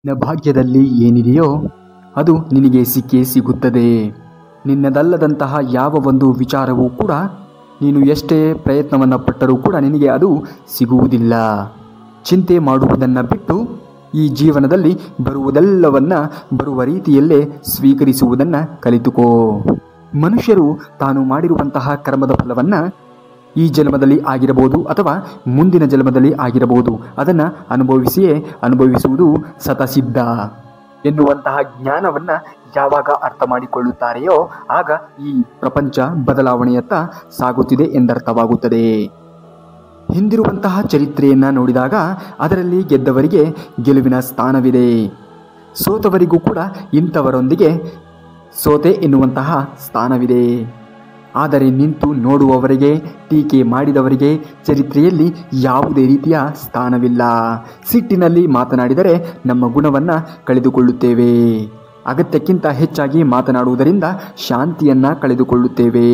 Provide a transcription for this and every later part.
ನಿನ್ನ ಭಾಗ್ಯದಲ್ಲಿ ಏನಿದೆಯೋ ಅದು ನಿನಗೆ ಸಿಕ್ಕೇ ಸಿಗುತ್ತದೆ ನಿನ್ನದಲ್ಲದಂತಹ ಯಾವ ಒಂದು ವಿಚಾರವೂ ಕೂಡ ನೀನು ಎಷ್ಟೇ ಪ್ರಯತ್ನವನ್ನು ಪಟ್ಟರೂ ಕೂಡ ನಿನಗೆ ಅದು ಸಿಗುವುದಿಲ್ಲ ಚಿಂತೆ ಮಾಡುವುದನ್ನು ಬಿಟ್ಟು ಈ ಜೀವನದಲ್ಲಿ ಬರುವುದೆಲ್ಲವನ್ನ ಬರುವ ರೀತಿಯಲ್ಲೇ ಸ್ವೀಕರಿಸುವುದನ್ನು ಕಲಿತುಕೋ ಮನುಷ್ಯರು ತಾನು ಮಾಡಿರುವಂತಹ ಕರ್ಮದ ಫಲವನ್ನು ಈ ಜನ್ಮದಲ್ಲಿ ಆಗಿರಬಹುದು ಅಥವಾ ಮುಂದಿನ ಜನ್ಮದಲ್ಲಿ ಆಗಿರಬಹುದು ಅದನ್ನು ಅನುಭವಿಸಿಯೇ ಅನುಭವಿಸುವುದು ಸತಸಿದ್ಧ ಎನ್ನುವಂತಹ ಜ್ಞಾನವನ್ನ ಯಾವಾಗ ಅರ್ಥ ಮಾಡಿಕೊಳ್ಳುತ್ತಾರೆಯೋ ಆಗ ಈ ಪ್ರಪಂಚ ಬದಲಾವಣೆಯತ್ತ ಸಾಗುತ್ತಿದೆ ಎಂದರ್ಥವಾಗುತ್ತದೆ ಹಿಂದಿರುವಂತಹ ಚರಿತ್ರೆಯನ್ನ ನೋಡಿದಾಗ ಅದರಲ್ಲಿ ಗೆದ್ದವರಿಗೆ ಗೆಲುವಿನ ಸ್ಥಾನವಿದೆ ಸೋತವರಿಗೂ ಕೂಡ ಇಂಥವರೊಂದಿಗೆ ಸೋತೆ ಎನ್ನುವಂತಹ ಸ್ಥಾನವಿದೆ ಆದರೆ ನಿಂತು ನೋಡುವವರಿಗೆ ಟೀಕೆ ಮಾಡಿದವರಿಗೆ ಚರಿತ್ರೆಯಲ್ಲಿ ಯಾವುದೇ ರೀತಿಯ ಸ್ಥಾನವಿಲ್ಲ ಸಿಟ್ಟಿನಲ್ಲಿ ಮಾತನಾಡಿದರೆ ನಮ್ಮ ಗುಣವನ್ನು ಕಳೆದುಕೊಳ್ಳುತ್ತೇವೆ ಅಗತ್ಯಕ್ಕಿಂತ ಹೆಚ್ಚಾಗಿ ಮಾತನಾಡುವುದರಿಂದ ಶಾಂತಿಯನ್ನು ಕಳೆದುಕೊಳ್ಳುತ್ತೇವೆ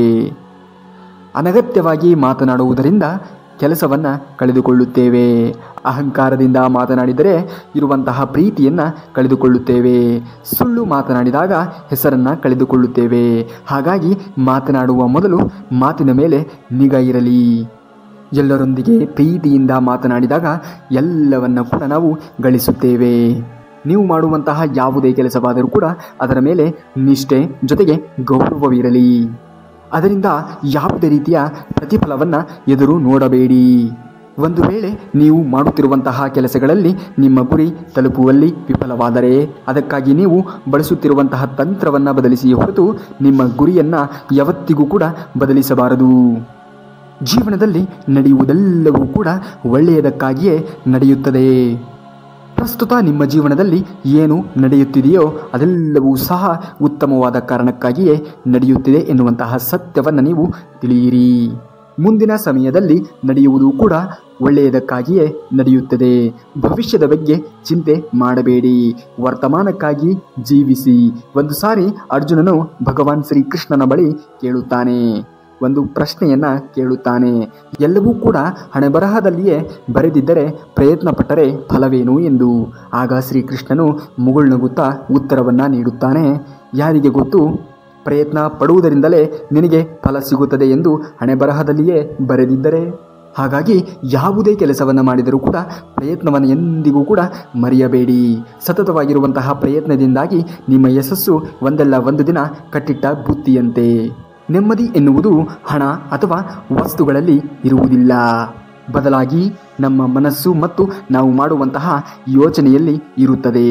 ಅನಗತ್ಯವಾಗಿ ಮಾತನಾಡುವುದರಿಂದ ಕೆಲಸವನ್ನು ಕಳೆದುಕೊಳ್ಳುತ್ತೇವೆ ಅಹಂಕಾರದಿಂದ ಮಾತನಾಡಿದರೆ ಇರುವಂತಹ ಪ್ರೀತಿಯನ್ನು ಕಳೆದುಕೊಳ್ಳುತ್ತೇವೆ ಸುಳ್ಳು ಮಾತನಾಡಿದಾಗ ಹೆಸರನ್ನು ಕಳೆದುಕೊಳ್ಳುತ್ತೇವೆ ಹಾಗಾಗಿ ಮಾತನಾಡುವ ಮೊದಲು ಮಾತಿನ ಮೇಲೆ ನಿಗಾ ಇರಲಿ ಎಲ್ಲರೊಂದಿಗೆ ಪ್ರೀತಿಯಿಂದ ಮಾತನಾಡಿದಾಗ ಎಲ್ಲವನ್ನ ಕೂಡ ನಾವು ಗಳಿಸುತ್ತೇವೆ ನೀವು ಮಾಡುವಂತಹ ಯಾವುದೇ ಕೆಲಸವಾದರೂ ಕೂಡ ಅದರ ಮೇಲೆ ನಿಷ್ಠೆ ಜೊತೆಗೆ ಗೌರವವಿರಲಿ ಅದರಿಂದ ಯಾವುದೇ ರೀತಿಯ ಪ್ರತಿಫಲವನ್ನು ಎದುರು ನೋಡಬೇಡಿ ಒಂದು ವೇಳೆ ನೀವು ಮಾಡುತ್ತಿರುವಂತಹ ಕೆಲಸಗಳಲ್ಲಿ ನಿಮ್ಮ ಗುರಿ ತಲುಪುವಲ್ಲಿ ವಿಫಲವಾದರೆ ಅದಕ್ಕಾಗಿ ನೀವು ಬಳಸುತ್ತಿರುವಂತಹ ತಂತ್ರವನ್ನು ಬದಲಿಸಿ ಹೊರತು ನಿಮ್ಮ ಗುರಿಯನ್ನು ಯಾವತ್ತಿಗೂ ಕೂಡ ಬದಲಿಸಬಾರದು ಜೀವನದಲ್ಲಿ ನಡೆಯುವುದೆಲ್ಲವೂ ಕೂಡ ಒಳ್ಳೆಯದಕ್ಕಾಗಿಯೇ ನಡೆಯುತ್ತದೆ ಪ್ರಸ್ತುತ ನಿಮ್ಮ ಜೀವನದಲ್ಲಿ ಏನು ನಡೆಯುತ್ತಿದೆಯೋ ಅದೆಲ್ಲವೂ ಸಹ ಉತ್ತಮವಾದ ಕಾರಣಕ್ಕಾಗಿಯೇ ನಡೆಯುತ್ತಿದೆ ಎನ್ನುವಂತಹ ಸತ್ಯವನ್ನು ನೀವು ತಿಳಿಯಿರಿ ಮುಂದಿನ ಸಮಯದಲ್ಲಿ ನಡೆಯುವುದು ಕೂಡ ಒಳ್ಳೆಯದಕ್ಕಾಗಿಯೇ ನಡೆಯುತ್ತದೆ ಭವಿಷ್ಯದ ಬಗ್ಗೆ ಚಿಂತೆ ಮಾಡಬೇಡಿ ವರ್ತಮಾನಕ್ಕಾಗಿ ಜೀವಿಸಿ ಒಂದು ಸಾರಿ ಅರ್ಜುನನು ಭಗವಾನ್ ಶ್ರೀಕೃಷ್ಣನ ಬಳಿ ಕೇಳುತ್ತಾನೆ ಒಂದು ಪ್ರಶ್ನೆಯನ್ನ ಕೇಳುತ್ತಾನೆ ಎಲ್ಲವೂ ಕೂಡ ಹಣೆಬರಹದಲ್ಲಿಯೇ ಬರೆದಿದ್ದರೆ ಪ್ರಯತ್ನ ಪಟ್ಟರೆ ಫಲವೇನು ಎಂದು ಆಗ ಶ್ರೀಕೃಷ್ಣನು ಮುಗುಳ್ನಗುತ್ತಾ ಉತ್ತರವನ್ನ ನೀಡುತ್ತಾನೆ ಯಾರಿಗೆ ಗೊತ್ತು ಪ್ರಯತ್ನ ಪಡುವುದರಿಂದಲೇ ನಿನಗೆ ಫಲ ಸಿಗುತ್ತದೆ ಎಂದು ಹಣೆಬರಹದಲ್ಲಿಯೇ ಬರೆದಿದ್ದರೆ ಹಾಗಾಗಿ ಯಾವುದೇ ಕೆಲಸವನ್ನು ಮಾಡಿದರೂ ಕೂಡ ಪ್ರಯತ್ನವನ್ನು ಎಂದಿಗೂ ಕೂಡ ಮರೆಯಬೇಡಿ ಸತತವಾಗಿರುವಂತಹ ಪ್ರಯತ್ನದಿಂದಾಗಿ ನಿಮ್ಮ ಯಶಸ್ಸು ಒಂದಲ್ಲ ಒಂದು ದಿನ ಕಟ್ಟಿಟ್ಟ ಬುತ್ತಿಯಂತೆ ನೆಮ್ಮದಿ ಎನ್ನುವುದು ಹಣ ಅಥವಾ ವಸ್ತುಗಳಲ್ಲಿ ಇರುವುದಿಲ್ಲ ಬದಲಾಗಿ ನಮ್ಮ ಮನಸ್ಸು ಮತ್ತು ನಾವು ಮಾಡುವಂತಹ ಯೋಚನೆಯಲ್ಲಿ ಇರುತ್ತದೆ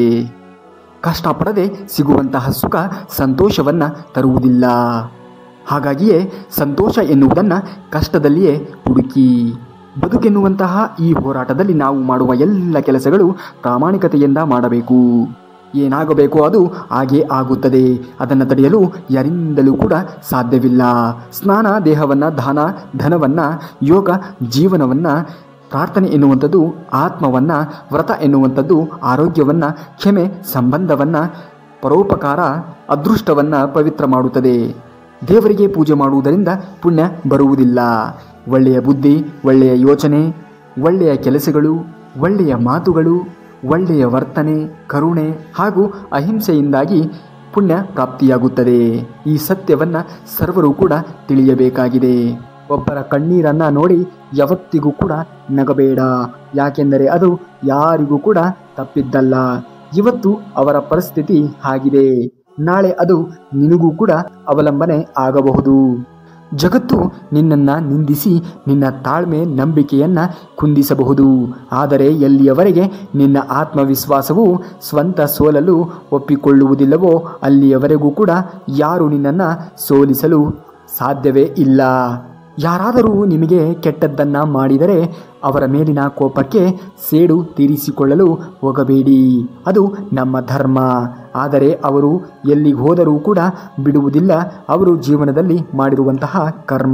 ಕಷ್ಟಪಡದೆ ಸಿಗುವಂತಹ ಸುಖ ಸಂತೋಷವನ್ನು ತರುವುದಿಲ್ಲ ಹಾಗಾಗಿಯೇ ಸಂತೋಷ ಎನ್ನುವುದನ್ನು ಕಷ್ಟದಲ್ಲಿಯೇ ಹುಡುಕಿ ಬದುಕೆನ್ನುವಂತಹ ಈ ಹೋರಾಟದಲ್ಲಿ ನಾವು ಮಾಡುವ ಎಲ್ಲ ಕೆಲಸಗಳು ಪ್ರಾಮಾಣಿಕತೆಯಿಂದ ಮಾಡಬೇಕು ಏನಾಗಬೇಕೋ ಅದು ಹಾಗೇ ಆಗುತ್ತದೆ ಅದನ್ನು ತಡೆಯಲು ಯಾರಿಂದಲೂ ಕೂಡ ಸಾಧ್ಯವಿಲ್ಲ ಸ್ನಾನ ದೇಹವನ್ನು ದಾನ ಧನವನ್ನು ಯೋಗ ಜೀವನವನ್ನು ಪ್ರಾರ್ಥನೆ ಎನ್ನುವಂಥದ್ದು ಆತ್ಮವನ್ನು ವ್ರತ ಎನ್ನುವಂಥದ್ದು ಆರೋಗ್ಯವನ್ನು ಕ್ಷಮೆ ಸಂಬಂಧವನ್ನು ಪರೋಪಕಾರ ಅದೃಷ್ಟವನ್ನು ಪವಿತ್ರ ಮಾಡುತ್ತದೆ ದೇವರಿಗೆ ಪೂಜೆ ಮಾಡುವುದರಿಂದ ಪುಣ್ಯ ಬರುವುದಿಲ್ಲ ಒಳ್ಳೆಯ ಬುದ್ಧಿ ಒಳ್ಳೆಯ ಯೋಚನೆ ಒಳ್ಳೆಯ ಕೆಲಸಗಳು ಒಳ್ಳೆಯ ಮಾತುಗಳು ಒಳ್ಳೆಯ ವರ್ತನೆ ಕರುಣೆ ಹಾಗೂ ಅಹಿಂಸೆಯಿಂದಾಗಿ ಪುಣ್ಯ ಪ್ರಾಪ್ತಿಯಾಗುತ್ತದೆ ಈ ಸತ್ಯವನ್ನು ಸರ್ವರು ಕೂಡ ತಿಳಿಯಬೇಕಾಗಿದೆ ಒಬ್ಬರ ಕಣ್ಣೀರನ್ನು ನೋಡಿ ಯಾವತ್ತಿಗೂ ಕೂಡ ನಗಬೇಡ ಯಾಕೆಂದರೆ ಅದು ಯಾರಿಗೂ ಕೂಡ ತಪ್ಪಿದ್ದಲ್ಲ ಇವತ್ತು ಅವರ ಪರಿಸ್ಥಿತಿ ಆಗಿದೆ ನಾಳೆ ಅದು ನಿನಗೂ ಕೂಡ ಅವಲಂಬನೆ ಆಗಬಹುದು ಜಗತ್ತು ನಿನ್ನನ್ನು ನಿಂದಿಸಿ ನಿನ್ನ ತಾಳ್ಮೆ ನಂಬಿಕೆಯನ್ನು ಕುಂದಿಸಬಹುದು ಆದರೆ ಎಲ್ಲಿಯವರೆಗೆ ನಿನ್ನ ಆತ್ಮವಿಶ್ವಾಸವು ಸ್ವಂತ ಸೋಲಲು ಒಪ್ಪಿಕೊಳ್ಳುವುದಿಲ್ಲವೋ ಅಲ್ಲಿಯವರೆಗೂ ಕೂಡ ಯಾರು ನಿನ್ನನ್ನು ಸೋಲಿಸಲು ಸಾಧ್ಯವೇ ಇಲ್ಲ ಯಾರಾದರೂ ನಿಮಗೆ ಕೆಟ್ಟದ್ದನ್ನು ಮಾಡಿದರೆ ಅವರ ಮೇಲಿನ ಕೋಪಕ್ಕೆ ಸೇಡು ತೀರಿಸಿಕೊಳ್ಳಲು ಹೋಗಬೇಡಿ ಅದು ನಮ್ಮ ಧರ್ಮ ಆದರೆ ಅವರು ಎಲ್ಲಿಗೆ ಹೋದರೂ ಕೂಡ ಬಿಡುವುದಿಲ್ಲ ಅವರು ಜೀವನದಲ್ಲಿ ಮಾಡಿರುವಂತಹ ಕರ್ಮ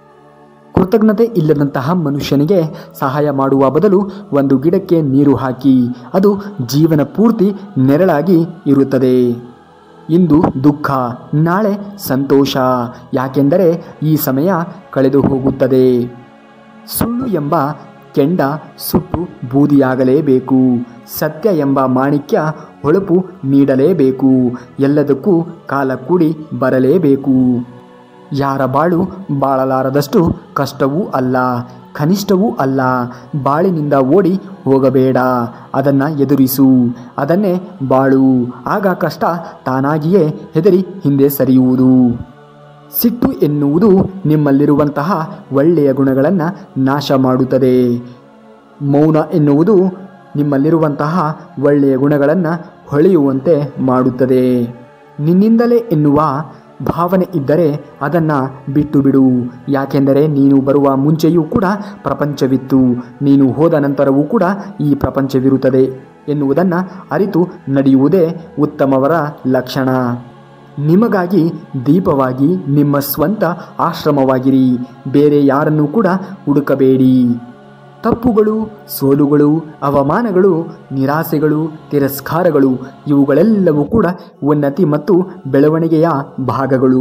ಕೃತಜ್ಞತೆ ಇಲ್ಲದಂತಹ ಮನುಷ್ಯನಿಗೆ ಸಹಾಯ ಮಾಡುವ ಬದಲು ಒಂದು ಗಿಡಕ್ಕೆ ನೀರು ಹಾಕಿ ಅದು ಜೀವನ ಪೂರ್ತಿ ನೆರಳಾಗಿ ಇರುತ್ತದೆ ಇಂದು ದುಃಖ ನಾಳೆ ಸಂತೋಷ ಯಾಕೆಂದರೆ ಈ ಸಮಯ ಕಳೆದು ಹೋಗುತ್ತದೆ ಸುಳ್ಳು ಎಂಬ ಕೆಂಡ ಸುಟ್ಟು ಬೂದಿಯಾಗಲೇಬೇಕು ಸತ್ಯ ಎಂಬ ಮಾಣಿಕ್ಯ ಹೊಳಪು ನೀಡಲೇಬೇಕು ಎಲ್ಲದಕ್ಕೂ ಕಾಲ ಕೂಡಿ ಬರಲೇಬೇಕು ಯಾರ ಬಾಳು ಬಾಳಲಾರದಷ್ಟು ಕಷ್ಟವೂ ಅಲ್ಲ ಕನಿಷ್ಠವೂ ಅಲ್ಲ ಬಾಳಿನಿಂದ ಓಡಿ ಹೋಗಬೇಡ ಅದನ್ನು ಎದುರಿಸು ಅದನ್ನೇ ಬಾಳು ಆಗ ಕಷ್ಟ ತಾನಾಗಿಯೇ ಹೆದರಿ ಹಿಂದೆ ಸರಿಯುವುದು ಸಿಟ್ಟು ಎನ್ನುವುದು ನಿಮ್ಮಲ್ಲಿರುವಂತಹ ಒಳ್ಳೆಯ ಗುಣಗಳನ್ನು ನಾಶ ಮಾಡುತ್ತದೆ ಮೌನ ಎನ್ನುವುದು ನಿಮ್ಮಲ್ಲಿರುವಂತಹ ಒಳ್ಳೆಯ ಗುಣಗಳನ್ನು ಹೊಳೆಯುವಂತೆ ಮಾಡುತ್ತದೆ ನಿನ್ನಿಂದಲೇ ಎನ್ನುವ ಭಾವನೆ ಇದ್ದರೆ ಅದನ್ನು ಬಿಟ್ಟು ಬಿಡು ಯಾಕೆಂದರೆ ನೀನು ಬರುವ ಮುಂಚೆಯೂ ಕೂಡ ಪ್ರಪಂಚವಿತ್ತು ನೀನು ಹೋದ ನಂತರವೂ ಕೂಡ ಈ ಪ್ರಪಂಚವಿರುತ್ತದೆ ಎನ್ನುವುದನ್ನು ಅರಿತು ನಡೆಯುವುದೇ ಉತ್ತಮವರ ಲಕ್ಷಣ ನಿಮಗಾಗಿ ದೀಪವಾಗಿ ನಿಮ್ಮ ಸ್ವಂತ ಆಶ್ರಮವಾಗಿರಿ ಬೇರೆ ಯಾರನ್ನೂ ಕೂಡ ಹುಡುಕಬೇಡಿ ತಪ್ಪುಗಳು ಸೋಲುಗಳು ಅವಮಾನಗಳು ನಿರಾಸೆಗಳು ತಿರಸ್ಕಾರಗಳು ಇವುಗಳೆಲ್ಲವೂ ಕೂಡ ಉನ್ನತಿ ಮತ್ತು ಬೆಳವಣಿಗೆಯ ಭಾಗಗಳು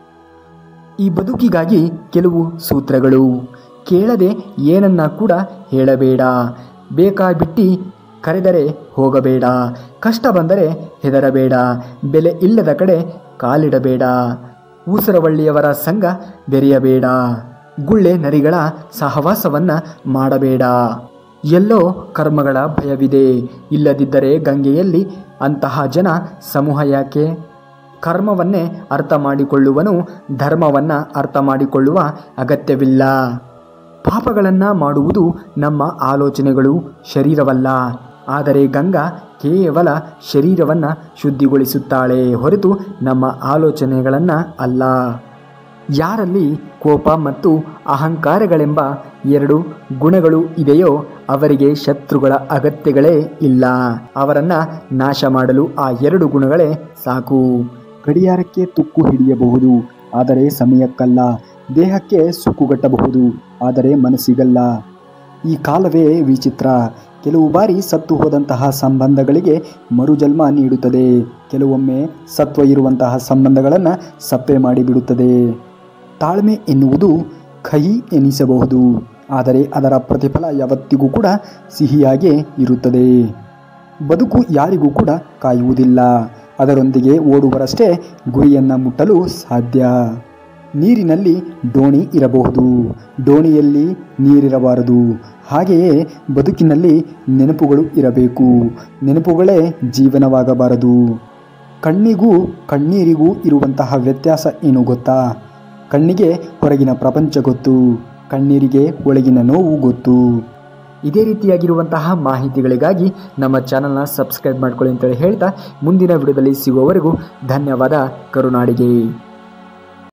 ಈ ಬದುಕಿಗಾಗಿ ಕೆಲವು ಸೂತ್ರಗಳು ಕೇಳದೆ ಏನನ್ನ ಕೂಡ ಹೇಳಬೇಡ ಬೇಕಾಬಿಟ್ಟಿ ಕರೆದರೆ ಹೋಗಬೇಡ ಕಷ್ಟ ಬಂದರೆ ಹೆದರಬೇಡ ಬೆಲೆ ಇಲ್ಲದ ಕಡೆ ಕಾಲಿಡಬೇಡ ಊಸರವಳ್ಳಿಯವರ ಸಂಘ ಬೆರೆಯಬೇಡ ಗುಳ್ಳೆ ನರಿಗಳ ಸಹವಾಸವನ್ನ ಮಾಡಬೇಡ ಎಲ್ಲೋ ಕರ್ಮಗಳ ಭಯವಿದೆ ಇಲ್ಲದಿದ್ದರೆ ಗಂಗೆಯಲ್ಲಿ ಅಂತಹ ಜನ ಸಮೂಹ ಯಾಕೆ ಕರ್ಮವನ್ನೇ ಅರ್ಥ ಮಾಡಿಕೊಳ್ಳುವನು ಧರ್ಮವನ್ನು ಅರ್ಥ ಮಾಡಿಕೊಳ್ಳುವ ಅಗತ್ಯವಿಲ್ಲ ಪಾಪಗಳನ್ನು ಮಾಡುವುದು ನಮ್ಮ ಆಲೋಚನೆಗಳು ಶರೀರವಲ್ಲ ಆದರೆ ಗಂಗಾ ಕೇವಲ ಶರೀರವನ್ನು ಶುದ್ಧಿಗೊಳಿಸುತ್ತಾಳೆ ಹೊರತು ನಮ್ಮ ಆಲೋಚನೆಗಳನ್ನು ಅಲ್ಲ ಯಾರಲ್ಲಿ ಕೋಪ ಮತ್ತು ಅಹಂಕಾರಗಳೆಂಬ ಎರಡು ಗುಣಗಳು ಇದೆಯೋ ಅವರಿಗೆ ಶತ್ರುಗಳ ಅಗತ್ಯಗಳೇ ಇಲ್ಲ ಅವರನ್ನು ನಾಶ ಮಾಡಲು ಆ ಎರಡು ಗುಣಗಳೇ ಸಾಕು ಗಡಿಯಾರಕ್ಕೆ ತುಕ್ಕು ಹಿಡಿಯಬಹುದು ಆದರೆ ಸಮಯಕ್ಕಲ್ಲ ದೇಹಕ್ಕೆ ಸುಕ್ಕುಗಟ್ಟಬಹುದು ಆದರೆ ಮನಸ್ಸಿಗಲ್ಲ ಈ ಕಾಲವೇ ವಿಚಿತ್ರ ಕೆಲವು ಬಾರಿ ಸತ್ತು ಹೋದಂತಹ ಸಂಬಂಧಗಳಿಗೆ ಮರುಜನ್ಮ ನೀಡುತ್ತದೆ ಕೆಲವೊಮ್ಮೆ ಸತ್ವ ಇರುವಂತಹ ಸಂಬಂಧಗಳನ್ನು ಸಪ್ಪೆ ಮಾಡಿಬಿಡುತ್ತದೆ ತಾಳ್ಮೆ ಎನ್ನುವುದು ಕಹಿ ಎನಿಸಬಹುದು ಆದರೆ ಅದರ ಪ್ರತಿಫಲ ಯಾವತ್ತಿಗೂ ಕೂಡ ಸಿಹಿಯಾಗೇ ಇರುತ್ತದೆ ಬದುಕು ಯಾರಿಗೂ ಕೂಡ ಕಾಯುವುದಿಲ್ಲ ಅದರೊಂದಿಗೆ ಓಡುವರಷ್ಟೇ ಗುರಿಯನ್ನು ಮುಟ್ಟಲು ಸಾಧ್ಯ ನೀರಿನಲ್ಲಿ ಡೋಣಿ ಇರಬಹುದು ಡೋಣಿಯಲ್ಲಿ ನೀರಿರಬಾರದು ಹಾಗೆಯೇ ಬದುಕಿನಲ್ಲಿ ನೆನಪುಗಳು ಇರಬೇಕು ನೆನಪುಗಳೇ ಜೀವನವಾಗಬಾರದು ಕಣ್ಣಿಗೂ ಕಣ್ಣೀರಿಗೂ ಇರುವಂತಹ ವ್ಯತ್ಯಾಸ ಏನು ಗೊತ್ತಾ ಕಣ್ಣಿಗೆ ಹೊರಗಿನ ಪ್ರಪಂಚ ಗೊತ್ತು ಕಣ್ಣೀರಿಗೆ ಒಳಗಿನ ನೋವು ಗೊತ್ತು ಇದೇ ರೀತಿಯಾಗಿರುವಂತಹ ಮಾಹಿತಿಗಳಿಗಾಗಿ ನಮ್ಮ ಚಾನಲ್ನ ಸಬ್ಸ್ಕ್ರೈಬ್ ಮಾಡ್ಕೊಳ್ಳಿ ಅಂತೇಳಿ ಹೇಳ್ತಾ ಮುಂದಿನ ವಿಡಿಯೋದಲ್ಲಿ ಸಿಗುವವರೆಗೂ ಧನ್ಯವಾದ ಕರುನಾಡಿಗೆ